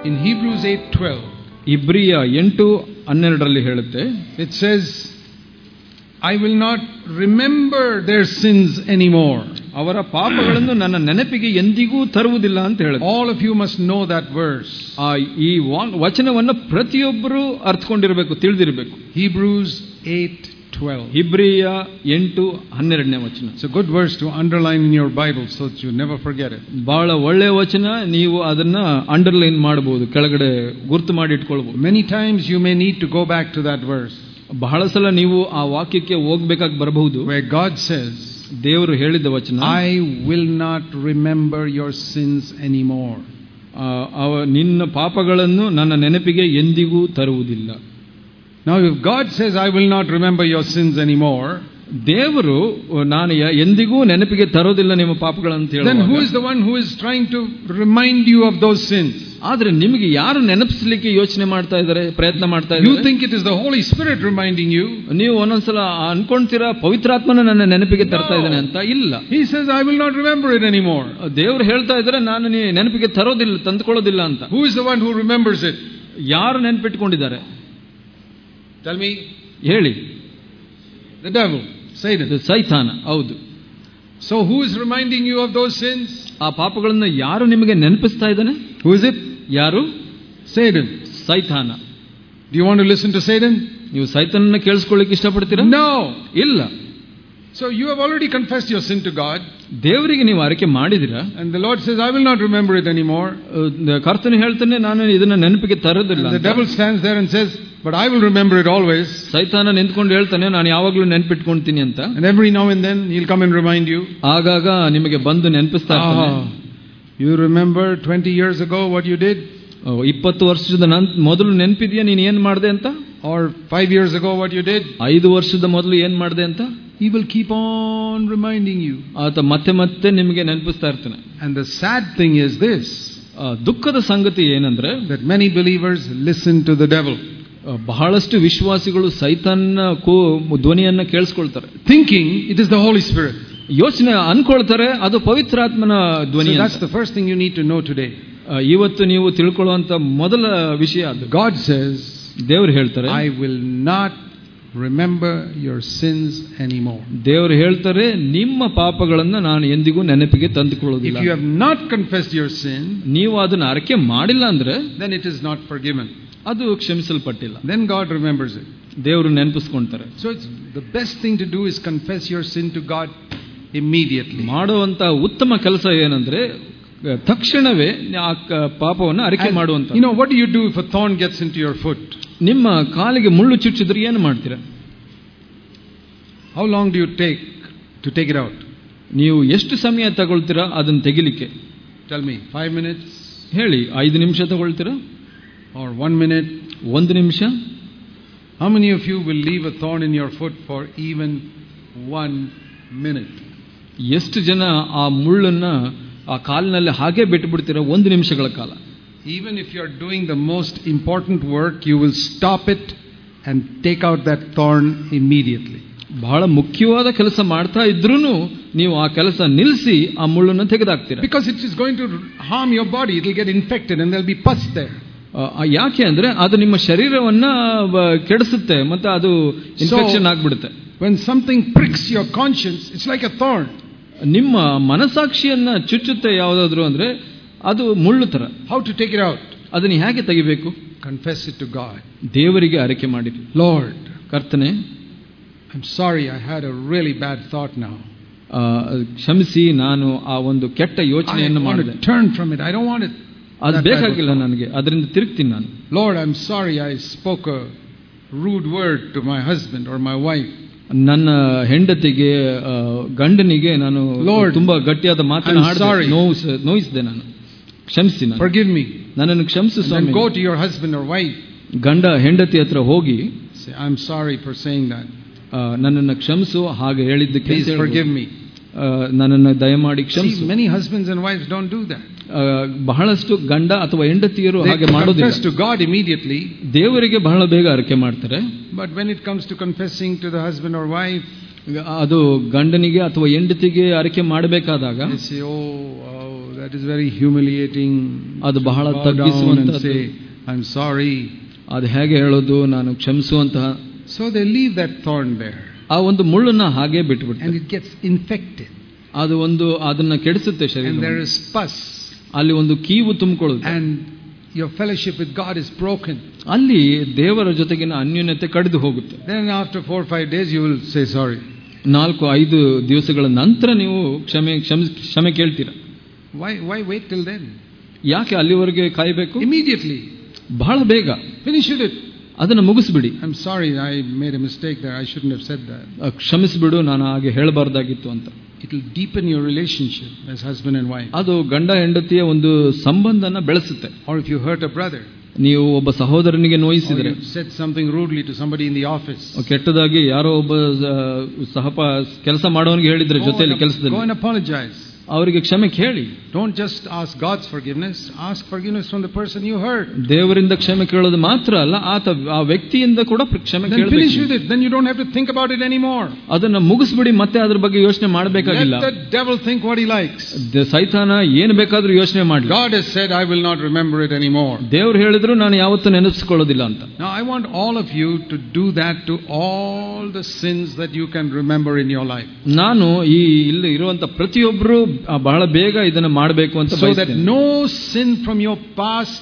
In Hebrews 8:12, ಇಬ್ರಿಯ ಎಂಟು ಹನ್ನೆರಡರಲ್ಲಿ ಹೇಳುತ್ತೆ it says, "I will not remember their sins anymore." ಅವರ ಪಾಪಗಳನ್ನು ನನ್ನ ನೆನಪಿಗೆ ಎಂದಿಗೂ ತರುವುದಿಲ್ಲ ಅಂತ ಹೇಳುತ್ತೆ All of you must know that verse. ಆ ಈ ವಾ- ವಚನವನ್ನು ಪ್ರತಿಯೊಬ್ಬರು ಅರ್ಥಕೊಂಡಿರಬೇಕು ತಿಳಿದಿರಬೇಕು Hebrews 8:12. ಇಬ್ರಿಯ ಎಂಟು ಹನ್ನೆರಡನೇ ವಚನ It's a good verse to underline in your Bible so that you never forget it. ಬಹಳ ಒಳ್ಳೆಯ ವಚನ ನೀವು ಅದನ್ನ ಅಂಡರ್ಲೈನ್ ಮಾಡಬಹುದು ಕೆಳಗಡೆ ಗುರ್ತು ಮಾಡಿ ಇಟ್ಕೊಳ್ಬಹುದು Many times you may need to go back to that verse ಬಹಳ ಸಲ ನೀವು ಆ ವಾಕ್ಯಕ್ಕೆ ಹೋಗ್ಬೇಕಾಗಿ ಬರಬಹುದು where God says, ದೇವರು ಹೇಳಿದ ವಚನ I will not remember your sins anymore. ಆ, ಅವ ನಿನ್ನ ಪಾಪಗಳನ್ನು ನನ್ನ ನೆನಪಿಗೆ ಎಂದಿಗೂ ತರುವುದಿಲ್ಲ Now, if God says, I will not remember your sins anymore, ದೇವರು ನಾನು ಯ- ಎಂದಿಗೂ ನೆನಪಿಗೆ ತರೋದಿಲ್ಲ ನಿಮ್ಮ ಪಾಪಗಳಂತ then who ಹೇಳಿ is the one who is trying to remind you of those sins? ಆದ್ರೆ ನಿಮಗೆ ಯಾರು ನೆನಪಿಸ್ಲಿಕ್ಕೆ ಯೋಚನೆ ಮಾಡ್ತಾ ಇದ್ದಾರೆ ಪ್ರಯತ್ನ ಮಾಡ್ತಾ You ಇದ್ದಾರೆ think it is the Holy Spirit reminding you. ನೀವು ಒಂದೊಂದ್ಸಲ ಅನ್ಕೊಂತೀರಾ ಪವಿತ್ರಾತ್ಮನ ನನ್ನ ನೆನಪಿಗೆ ತರ್ತಾ ಇದ್ದಾನೆ ಅಂತ ಇಲ್ಲ He says, I will not remember it anymore. ದೇವರು ಹೇಳ್ತಾ ಇದ್ದಾರೆ ನಾನು ನೀ ನೆನಪಿಗೆ ತರೋದಿಲ್ಲ ತಂದುಕೊಳ್ಳೋದಿಲ್ಲ ಅಂತ Who is the one who remembers it? ಯಾರು ನೆನಪಿಟ್ಕೊಂಡಿದ್ದಾರೆ Tell me. ಹೇಳಿ The devil, Satan. ಇದು ಸೈತಾನ ಹೌದು So, who is reminding you of those sins? ಆ ಪಾಪಗಳನ್ನ ಯಾರು ನಿಮಗೆ ನೆನಪಿಸ್ತಾ ಇದ್ದಾನೆ Who is it? ಯಾರು Satan. ಸೈತಾನ Do you want to listen to Satan? ನೀವು ಸೈತಾನನ್ನ ಕೇಳಿಸ್ಕೊಳ್ಳಿಕ್ಕೆ ಇಷ್ಟಪಡ್ತೀರಾ No. ಇಲ್ಲ So, you have already confessed your sin to God, ದೇವರಿಗೆ ನೀವು ಅರಿಕೆ ಮಾಡಿದಿರಾ and the Lord says, I will not remember it anymore. ಅಹ್, ಕರ್ತನು ಹೇಳ್ತಾನೆ ನಾನು ಇದನ್ನ ನೆನಪಿಗೆ ತರೋದಿಲ್ಲ And the ಅಂತ. devil stands there and says, But I will remember it always. ಸೈತಾನ ನಿಂತ್ಕೊಂಡು ಹೇಳ್ತಾನೆ ನಾನು ಯಾವಾಗ್ಲೂ ನೆನಪಿಟ್ಕೊಂತೀನಿ ಅಂತ And every now and then he'll come and remind you. ಆಗಾಗ ನಿಮಗೆ ಬಂದು ನೆನಪಿಸ್ತಾ ಇರ್ತಾನೆ Ah, you remember 20 years ago what you did? ಅಹ್, ಇಪ್ಪತ್ತು ವರ್ಷದ ನಂತ ಮೊದಲು ನೆನಪಿದ್ಯಾ ನೀನ್ ಏನ್ ಮಾಡ್ದೆ ಅಂತ Or five years ago what you did? ಐದು ವರ್ಷದ ಮೊದಲು ಏನ್ ಮಾಡ್ದೆ ಅಂತ He will keep on reminding you. ಆತ ಮತ್ತೆ ಮತ್ತೆ ನಿಮಗೆ ನೆನಪಿಸ್ತಾ ಇರ್ತಾನೆ And the sad thing is this ಆ, ದುಃಖದ ಸಂಗತಿ ಏನಂದ್ರೆ that many believers listen to the devil, ಆ, ಬಹಳಷ್ಟು ವಿಶ್ವಾಸಿಗಳು ಸೈತಾನ್ನ ಕೋ ಧ್ವನಿಯನ್ನ ಕೇಳಿಸ್ಕೊಳ್ತಾರೆ thinking it is the Holy Spirit. ಯೋಚನೆ ಅನ್ಕೊಳ್ತಾರೆ ಅದು ಪವಿತ್ರಾತ್ಮನ So ಧ್ವನಿ ಅಂತ. that's the first thing you need to know today. ಆ, ಇವತ್ತು ನೀವು ತಿಳ್ಕೊಳ್ಳುವಂತ ಮೊದಲ ವಿಷಯ ಅದು God says, ದೇವರು ಹೇಳ್ತಾರೆ I will not remember your sins anymore. ದೇವರು ಹೇಳ್ತಾರೆ ನಿಮ್ಮ ಪಾಪಗಳನ್ನ ನಾನು ಎಂದಿಗೂ ನೆನಪಿಗೆ If ತಂದುಕೊಳ್ಳೋದಿಲ್ಲ you have not confessed your sin, ನೀವು ಅದನ್ನ ಅರಕೆ ಮಾಡಿಲ್ಲ ಅಂದ್ರೆ then it is not forgiven. ಅದು ಕ್ಷಮಿಸಲ್ಪಟ್ಟಿಲ್ಲ Then God remembers it. ದೇವರು ನೆನಪಿಸ್ಕೊಂತಾರೆ So it's the best thing to do is confess your sin to God immediately. ಮಾಡುವಂತ ಉತ್ತಮ ಕೆಲಸ ಏನಂದ್ರೆ ಆ, ತಕ್ಷಣವೇ ಆ ಕ- ಪಾಪವನ್ನು ಅರಿಕೆ And, ಮಾಡುವಂತ you know, what do you do if a thorn gets into your foot? ನಿಮ್ಮ ಕಾಲಿಗೆ ಮುಳ್ಳು ಚುಚ್ಚಿದ್ರೆ ಏನು ಮಾಡ್ತೀರಾ How long do you take to take it out? ನೀವು ಎಷ್ಟು ಸಮಯ ತಗೊಳ್ತೀರಾ ಅದನ್ನ ತೆಗಿಲಿಕ್ಕೆ Tell me, five minutes ಹೇಳಿ ಐದು ನಿಮಿಷ ತಗೊಳ್ತೀರಾ or one minute? ಒಂದು ನಿಮಿಷ How many of you will leave a thorn in your foot for even one minute? ಎಷ್ಟು ಜನ ಆ ಮುಳ್ಳನ್ನ ಆ ಕಾಲಿನಲ್ಲಿ ಹಾಗೆ ಬಿಟ್ಟುಬಿಡ್ತೀರಾ ಒಂದು ನಿಮಿಷಗಳ ಕಾಲ Even if you are doing the most important work, you will stop it and take out that thorn immediately. ಬಹಳ ಮುಖ್ಯವಾದ ಕೆಲಸ ಮಾಡ್ತಾ ಇದ್ರೂ ನೀವು ಆ ಕೆಲಸ ನಿಲ್ಲಿಸಿ ಆ ಮುಳ್ಳನ್ನು ತೆಗೆದಾಕ್ತೀರಾ Because it is going to harm your body, it will get infected and there will be pus there. ಆ, ಆ, ಯಾಕೆ ಅಂದ್ರೆ ಅದು ನಿಮ್ಮ ಶರೀರವನ್ನ ಬ- ಕೆಡಿಸುತ್ತೆ ಮತ್ತೆ ಅದು ಇನ್ಫೆಕ್ಷನ್ ಆಗ್ಬಿಡುತ್ತೆ When something pricks your conscience, it's like a thorn. ನಿಮ್ಮ ಮನಸಾಕ್ಷಿಯನ್ನ ಚುಚ್ಚುತ್ತೆ ಯಾವುದಾದ್ರು ಅಂದ್ರೆ ಅದು ಮುಳ್ಳು ತರ How to take it out? ಅದನ್ನ ಹೇಗೆ ತೆಗಿಬೇಕು Confess it to God. ದೇವರಿಗೆ ಅರಕೆ ಮಾಡಿರಿ Lord, ಕರ್ತನೆ I'm sorry I had a really bad thought now. ಆ, ಕ್ಷಮಿಸಿ ನಾನು ಆ ಒಂದು ಕೆಟ್ಟ I ಯೋಚನೆಯನ್ನು want ಮಾಡಿದೆ to turn from it. I don't want it. ಅದು that type of ಬೇಕಾಗಿಲ್ಲ thought. ನನಗೆ ಅದರಿಂದ ತಿರುಗ್ತೀನಿ ನಾನು Lord, I'm sorry I spoke a rude word to my husband or my wife. ನನ್ನ ಹೆಂಡತಿಗೆ ಆ, ಗಂಡನಿಗೆ ನಾನು Lord, ತುಂಬಾ ಗಟ್ಟಿಯಾದ ಮಾತನ್ನು I'm ಹಾಡಿದೆ sorry. ನೋವಿಸ ನೋಯಿಸಿದೆ ನಾನು ಕ್ಷಮಿಸಿ ನಾನು Forgive me. ನನ್ನನ್ನು ಕ್ಷಮಿಸು And Swami then go to your husband or wife. ಗಂಡ ಹೆಂಡತಿ ಹತ್ರ ಹೋಗಿ Say, I'm sorry for saying that. ಆ, ನನ್ನನ್ನು ಕ್ಷಮಿಸು ಹಾಗೆ ಹೇಳಿದ್ದಕ್ಕೆ Please ಅಂತ ಹೇಳ್ಬೋದು. forgive me. ಆ, ನನ್ನನ್ನು ದಯಮಾಡಿ See, ಕ್ಷಮಿಸು many husbands and wives don't do that. ಆ, ಬಹಳಷ್ಟು ಗಂಡ ಅಥವಾ ಹೆಂಡತಿಯರು They ಹಾಗೆ confess ಮಾಡೋದಿಲ್ಲ to God immediately, ದೇವರಿಗೆ ಬಹಳ ಬೇಗ ಅರಕೆ ಮಾಡ್ತಾರೆ but when it comes to confessing to the husband or wife, ಅದು ಗಂಡನಿಗೆ ಅಥವಾ ಹೆಂಡತಿಗೆ ಅರಕೆ ಮಾಡಬೇಕಾದಾಗ they say, oh, oh, that it is very humiliating. ಅದು ಬಹಳ Bow down and ತಗ್ಗಿಸುವಂತಹದ್ದು say, I'm sorry. ಅದು ಹೇಗೆ ಹೇಳೋದು ನಾನು ಕ್ಷಮಿಸುವಂತಹ So they leave that thorn there ಆ ಒಂದು ಮುಳ್ಳನ್ನ ಹಾಗೆ and ಬಿಟ್ಬಿಡ್ತಾರೆ it gets infected. ಅದು ಒಂದು ಅದನ್ನ ಕೆಡಿಸುತ್ತೆ ಶರೀರ And there is pus ಅಲ್ಲಿ ಒಂದು ಕೀವು ತುಂಬಿಕೊಳ್ಳುತ್ತೆ and your fellowship with God is broken. ಅಲ್ಲಿ ದೇವರ ಜೊತೆಗಿನ ಅನ್ಯೋನ್ಯತೆ ಕಡಿದು ಹೋಗುತ್ತೆ Then after four or five days you will say sorry. ನಾಲ್ಕು ಐದು ದಿವಸಗಳ ನಂತರ ನೀವು ಕ್ಷಮೆ ಕ್ಷಮೆ ಕ್ಷಮೆ ಕೇಳ್ತೀರಾ Why, why wait till then? ಯಾಕೆ ಅಲ್ಲಿವರೆಗೆ ಕಾಯಬೇಕು Immediately. ಬಹಳ ಬೇಗ Finish with it. ಅದನ್ನ ಮುಗಿಸ್ಬಿಡಿ I'm sorry, I made a mistake there. I shouldn't have said that. ಅಹ್, ಕ್ಷಮಿಸ್ಬಿಡು ನಾನು ಹಾಗೆ ಹೇಳಬಾರ್ದಾಗಿತ್ತು ಅಂತ It will deepen your relationship as husband and wife. ಅದು ಗಂಡ ಹೆಂಡತಿಯ ಒಂದು ಸಂಬಂಧನ ಬೆಳೆಸುತ್ತೆ Or if you hurt a brother, ನೀವು ಒಬ್ಬ ಸಹೋದರನಿಗೆ or ನೋಯಿಸಿದ್ರೆ you said something rudely to somebody in the office, ಕೆಟ್ಟದಾಗಿ ಯಾರೋ ಒಬ್ಬ ಅಹ್, ಸಹಪ ಕೆಲಸ ಮಾಡೋನಿಗೆ ಹೇಳಿದ್ರೆ go ಜೊತೆಯಲ್ಲಿ and, go ಕೆಲಸದಲ್ಲಿ and apologize. ಅವರಿಗೆ ಕ್ಷಮೆ ಕೇಳಿ Don't just ask God's forgiveness, ask forgiveness from the person you hurt. ದೇವರಿಂದ ಕ್ಷಮೆ ಕೇಳೋದು ಮಾತ್ರ ಅಲ್ಲ ಆತ ಆ ವ್ಯಕ್ತಿಯಿಂದ ಕೂಡ ಪ್ರ- ಕ್ಷಮೆ Then finish ಕೇಳಬೇಕು with it. Then you don't have to think about it anymore. ಅದನ್ನ ಮುಗಿಸ್ಬಿಡಿ ಮತ್ತೆ ಅದ್ರ ಬಗ್ಗೆ ಯೋಚನೆ ಮಾಡಬೇಕಾಗಿಲ್ಲ Let the devil think what he likes. ದ- ಸೈತಾನ ಏನು ಬೇಕಾದ್ರೂ ಯೋಚನೆ ಮಾಡಲಿ God has said, I will not remember it anymore. ದೇವ್ರು ಹೇಳಿದ್ರು ನಾನು ಯಾವತ್ತೂ ನೆನಪಿಸ್ಕೊಳ್ಳೋದಿಲ್ಲ ಅಂತ Now, I want all of you to do that to all the sins that you can remember in your life. ನಾನು ಈ ಇಲ್ಲಿ ಇರುವಂತ ಪ್ರತಿಯೊಬ್ಬರು ಬಹಳ ಬೇಗ ಇದನ್ನ ಮಾಡಬೇಕು ಅಂತ So that ಬಯಸ್ತೇನೆ. no sin from your past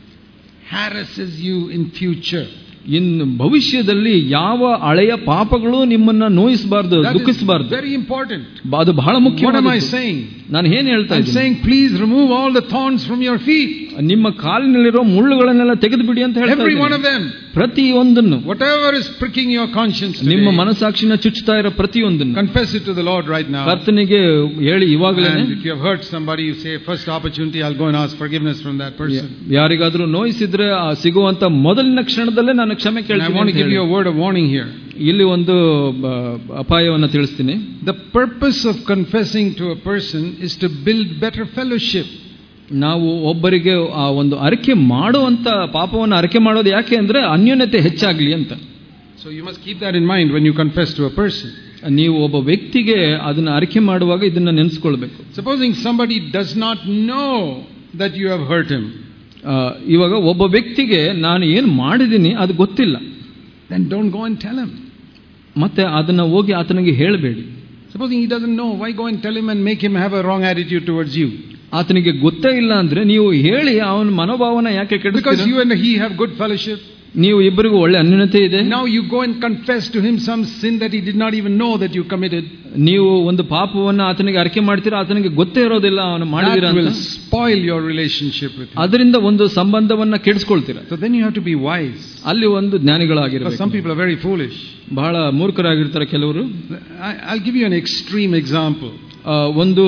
harasses you in future. ಇನ್ನು ಭವಿಷ್ಯದಲ್ಲಿ ಯಾವ ಹಳೆಯ ಪಾಪಗಳು ನಿಮ್ಮನ್ನ ನೋಯಿಸಬಾರ್ದು That is ದುಃಖಿಸಬಾರ್ದು very important. ಬ- ಅದು ಬಹಳ ಮುಖ್ಯ What am I saying? ನಾನು ಏನ್ ಹೇಳ್ತಾ I'm ಇದ್ದೀನಿ saying, please remove all the thorns from your feet. ನಿಮ್ಮ ಕಾಲಿನಲ್ಲಿರೋ ಮುಳ್ಳುಗಳನ್ನೆಲ್ಲ ತೆಗೆದು ಬಿಡಿ ಅಂತ ಹೇಳ್ತಾ Every one of ಇದ್ದೀನಿ. them. ಪ್ರತಿಯೊಂದನ್ನು Whatever is pricking your conscience ನಿಮ್ಮ today, ಮನಸ್ಸಾಕ್ಷಿನ ಚುಚ್ಚುತ್ತಾ ಇರೋ ಪ್ರತಿಯೊಂದನ್ನು confess it to the Lord right now. ಕರ್ತನಿಗೆ ಹೇಳಿ ಇವಾಗಲೇ And if you have hurt somebody, you say, first opportunity, I'll go and ask forgiveness from that person. ಯಾರಿಗಾದ್ರೂ ನೋಯಿಸಿದ್ರೆ ಆ ಸಿಗುವಂತ ಮೊದಲಿನ ಕ್ಷಣದಲ್ಲೇ ನಾನು ಕ್ಷಮೆ And I want to ಕೇಳ್ತೀನಿ give you a word of warning here. ಇಲ್ಲಿ ಒಂದು ಬ- ಅಪಾಯವನ್ನು ತಿಳಿಸ್ತೀನಿ The purpose of confessing to a person is to build better fellowship. ನಾವು ಒಬ್ಬರಿಗೆ ಆ ಒಂದು ಅರಿಕೆ ಮಾಡುವಂತ ಪಾಪವನ್ನು ಅರಿಕೆ ಮಾಡೋದು ಯಾಕೆ ಅಂದ್ರೆ ಅನ್ಯೋನ್ಯತೆ ಹೆಚ್ಚಾಗ್ಲಿ ಅಂತ So you must keep that in mind when you confess to a person. ನೀವು ಒಬ್ಬ ವ್ಯಕ್ತಿಗೆ ಅದನ್ನ ಅರಿಕೆ ಮಾಡುವಾಗ ಇದನ್ನ ನೆನೆಸ್ಕೊಳ್ಬೇಕು Supposing somebody does not know that you have hurt him, ಆ, ಇವಾಗ ಒಬ್ಬ ವ್ಯಕ್ತಿಗೆ ನಾನು ಏನು ಮಾಡಿದ್ದೀನಿ ಅದು ಗೊತ್ತಿಲ್ಲ then don't go and tell him. ಮತ್ತೆ ಅದನ್ನ ಹೋಗಿ ಆತನಿಗೆ ಹೇಳಬೇಡಿ Supposing he doesn't know, why go and tell him and make him have a wrong attitude towards you? ಆತನಿಗೆ ಗೊತ್ತೇ ಇಲ್ಲ ಅಂದ್ರೆ ನೀವು ಹೇಳಿ ಅವನ ಮನೋಭಾವನ ಯಾಕೆ Because ಕೆಡಿಸ್ತೀರ you and he have good fellowship. ನೀವು ಇಬ್ಬರಿಗೂ ಒಳ್ಳೆ ಅನ್ಯೋನ್ಯತೆ ಇದೆ Now you go and confess to him some sin that he did not even know that you committed. ನೀವು ಒಂದು ಪಾಪವನ್ನ ಆತನಿಗೆ ಅರಿಕೆ ಮಾಡ್ತೀರಾ ಆತನಿಗೆ ಗೊತ್ತೇ ಇರೋದಿಲ್ಲ ಅವನು ಮಾಡಿದಿರ That will ಅಂತ spoil your relationship with him. ಅದರಿಂದ ಒಂದು ಸಂಬಂಧವನ್ನ ಕೆಡಿಸ್ಕೊಳ್ತೀರಾ So then you have to be wise. ಅಲ್ಲಿ ಒಂದು Because some ಜ್ಞಾನಿಗಳಾಗಿರ್ಬೇಕು people are very foolish. ಬಹಳ ಮೂರ್ಖರಾಗಿರ್ತಾರೆ ಕೆಲವರು I, I'll give you an extreme example. ಆ, ಒಂದು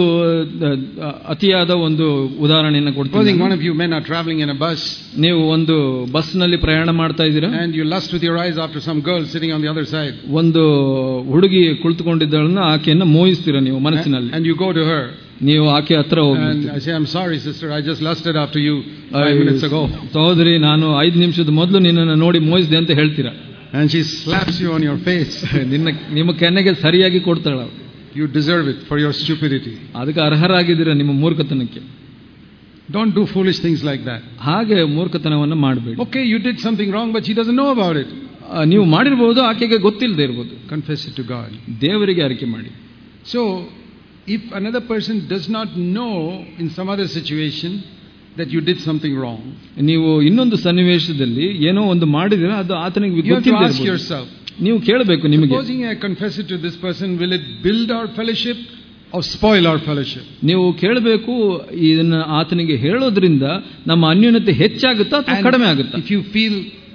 ಆ, ಅತಿಯಾದ ಒಂದು ಉದಾಹರಣೆಯನ್ನು ಕೊಡ್ತೀನಿ Supposing one ನಾನು. of you men are traveling in a bus ನೀವು ಒಂದು ಬಸ್ ನಲ್ಲಿ ಪ್ರಯಾಣ ಮಾಡ್ತಾ ಇದ್ದೀರಾ and you lust with your eyes after some girl sitting on the other side. ಒಂದು ಹುಡುಗಿ ಕುಳಿತುಕೊಂಡಿದ್ದಳನ್ನ ಆಕೆಯನ್ನ ಮೋಹಿಸ್ತೀರಾ ನೀವು And, ಮನಸ್ಸಿನಲ್ಲಿ and you go to her ನೀವು ಆಕೆ ಹತ್ರ ಹೋಗಿ and I say, I'm sorry, sister, I just lusted after you five minutes ago. ಸಹೋದರಿ ನಾನು ಐದು ನಿಮಿಷದ ಮೊದಲು ನಿನ್ನನ್ನು ನೋಡಿ ಮೋಹಿಸಿದೆ ಅಂತ ಹೇಳ್ತೀರಾ And she slaps you on your face. ನಿನ್ನ ನಿಮ್ಮ ಕೆನ್ನೆಗೆ ಸರಿಯಾಗಿ ಕೊಡ್ತಾಳ ಅವ್ಳು. You deserve it for your stupidity. ಅದಕ್ಕೆ ಅರ್ಹರಾಗಿದ್ದೀರಾ ನಿಮ್ಮ ಮೂರ್ಖತನಕ್ಕೆ Don't do foolish things like that. ಹಾಗೆ ಮೂರ್ಖತನವನ್ನ ಮಾಡಬೇಡಿ Okay, you did something wrong, but she doesn't know about it. ನೀವು ಮಾಡಿರ್ಬೋದು ಆಕೆಗೆ ಗೊತ್ತಿಲ್ಲದೆ ಇರ್ಬೋದು Confess it to God. ದೇವರಿಗೆ ಅರಿಕೆ ಮಾಡಿ So, if another person does not know in some other situation that you did something wrong, ನೀವು ಇನ್ನೊಂದು ಸನ್ನಿವೇಶದಲ್ಲಿ ಏನೋ ಒಂದು ಮಾಡಿದ್ರೆ ಅದು ಆತನಿಗೆ you have to ಗೊತ್ತಿಲ್ಲದೆ ask ಇರ್ಬೋದು. yourself, ನೀವು ಕೇಳಬೇಕು ನಿಮಗೆ supposing I confess it to this person, will it build our fellowship or spoil our fellowship? ನೀವು ಕೇಳಬೇಕು ಇದನ್ನ ಆತನಿಗೆ ಹೇಳೋದ್ರಿಂದ ನಮ್ಮ ಅನ್ಯೋನ್ಯತೆ ಹೆಚ್ಚಾಗುತ್ತಾ ಅಥವಾ And ಕಡಿಮೆ ಆಗುತ್ತಾ If you feel,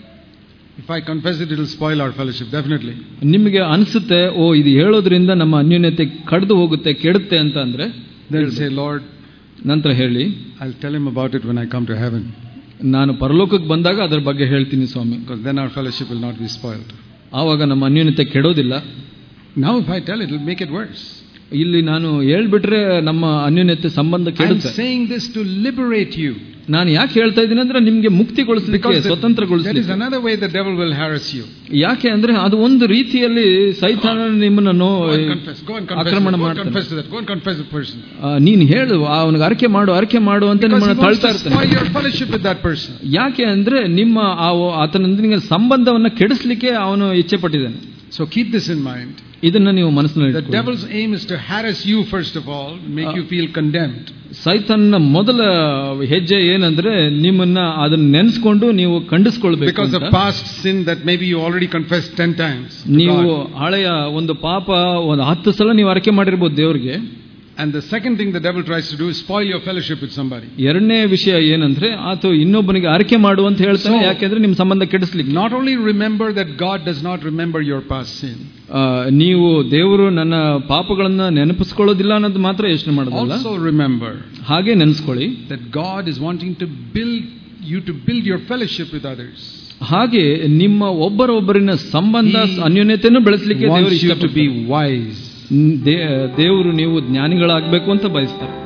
if I confess it, it will spoil our fellowship, definitely. ನಿಮಗೆ ಅನಿಸುತ್ತೆ ಓ ಇದು ಹೇಳೋದ್ರಿಂದ ನಮ್ಮ ಅನ್ಯೋನ್ಯತೆ ಕಡ್ದು ಹೋಗುತ್ತೆ ಕೆಡುತ್ತೆ ಅಂತ ಅಂದ್ರೆ Then say, Lord, ನಂತರ ಹೇಳಿ I'll tell him about it when I come to heaven, ನಾನು ಪರಲೋಕಕ್ಕೆ ಬಂದಾಗ ಅದರ ಬಗ್ಗೆ ಹೇಳ್ತೀನಿ ಸ್ವಾಮಿ because then our fellowship will not be spoiled. ಆವಾಗ ನಮ್ಮ ಅನ್ಯೋನ್ಯತೆ ಕೆಡೋದಿಲ್ಲ Now, if I tell it, it will make it worse. ಇಲ್ಲಿ ನಾನು ಹೇಳ್ಬಿಟ್ರೆ ನಮ್ಮ ಅನ್ಯೋನ್ಯತೆ ಸಂಬಂಧ I'm ಕೆಡುತ್ತೆ saying this to liberate you. ನಾನು ಯಾಕೆ ಹೇಳ್ತಾ ಇದ್ದೀನಿ ಅಂದ್ರೆ ನಿಮ್ಗೆ ಮುಕ್ತಿಗೊಳಿಸ್ಲಿಕ್ಕೆ Because the- there is ಸ್ವತಂತ್ರಗೊಳಿಸ್ಲಿಕ್ಕೆ another way the devil will harass you. ಯಾಕೆ ಅಂದ್ರೆ ಅದು ಒಂದು ರೀತಿಯಲ್ಲಿ ಸೈತಾನ ನಿಮ್ಮನ್ನ ನೋ Go and confess. Go and confess. ಆಕ್ರಮಣ Go and ಮಾಡ್ತಾನೆ confess to that. Go and confess the person. ಆ, ನೀನ್ ಹೇಳು ಅವನಿಗೆ ಅರಕೆ ಮಾಡು ಅರಕೆ ಮಾಡು ಅಂತ Because ನಿಮ್ಮನ್ನ he wants ತಳ್ತಾ to ಇರ್ತಾನೆ spoil your fellowship with that person. ಯಾಕೆ ಅಂದ್ರೆ ನಿಮ್ಮ ಆ ಆತನೊಂದಿಗೆ ಸಂಬಂಧವನ್ನ ಕೆಡಿಸ್ಲಿಕ್ಕೆ ಅವನು ಇಚ್ಛೆ ಪಟ್ಟಿದ್ದಾನೆ So keep this in mind. ಇದನ್ನ ನೀವು ಮನಸ್ಸಿನಲ್ಲಿ The ಇಟ್ಕೊಳ್ಳಿ. devil's aim is to harass you first of all, make you feel condemned. ಸೈತಾನ್ನ ಮೊದಲ ಹೆಜ್ಜೆ ಏನಂದ್ರೆ ನಿಮ್ಮನ್ನ ಅದನ್ನ ನೆನೆಸ್ಕೊಂಡು ನೀವು ಖಂಡಿಸ್ಕೊಳ್ಬೇಕು Because of ಅಂತ. past sin that maybe you already confessed ten times. to ನೀವು God. ಹಳೆಯ ಒಂದು ಪಾಪ ಒಂದು ಹತ್ತು ಸಲ ನೀವು ಅರಕೆ ಮಾಡಿರ್ಬೋದು ದೇವ್ರಿಗೆ And the second thing the devil tries to do is spoil your fellowship with somebody. ಎರಡನೇ ವಿಷಯ ಏನಂದ್ರೆ ಆತ ಇನ್ನೊಬ್ಬನಿಗೆ ಅರಕೆ ಮಾಡು ಅಂತ ಹೇಳ್ತಾನೆ So- ಯಾಕೆಂದ್ರೆ ನಿಮ್ ಸಂಬಂಧ ಕೆಡಿಸ್ಲಿಕ್ಕೆ Not only remember that God does not remember your past sin, ಆ, ನೀವು ದೇವರು ನನ್ನ ಪಾಪಗಳನ್ನ ನೆನಪಿಸ್ಕೊಳ್ಳೋದಿಲ್ಲ ಅನ್ನೋದು ಮಾತ್ರ ಯೋಚನೆ ಮಾಡೋದಲ್ಲ also remember ಹಾಗೆ ನೆನೆಸ್ಕೊಳ್ಳಿ that God is wanting to build you to build your fellowship with others. ಹಾಗೆ ನಿಮ್ಮ ಒಬ್ಬರೊಬ್ಬರಿನ ಸಂಬಂಧ He ಅನ್ಯೋನ್ಯತೆಯನ್ನು ಬೆಳೆಸಲಿಕ್ಕೆ ದೇವರು wants you to be ಇಷ್ಟಪಡ್ತಾರೆ wise. ದೇ- ದೇವರು ನೀವು ಜ್ಞಾನಿಗಳಾಗಬೇಕು ಅಂತ ಬಯಸ್ತಾರೆ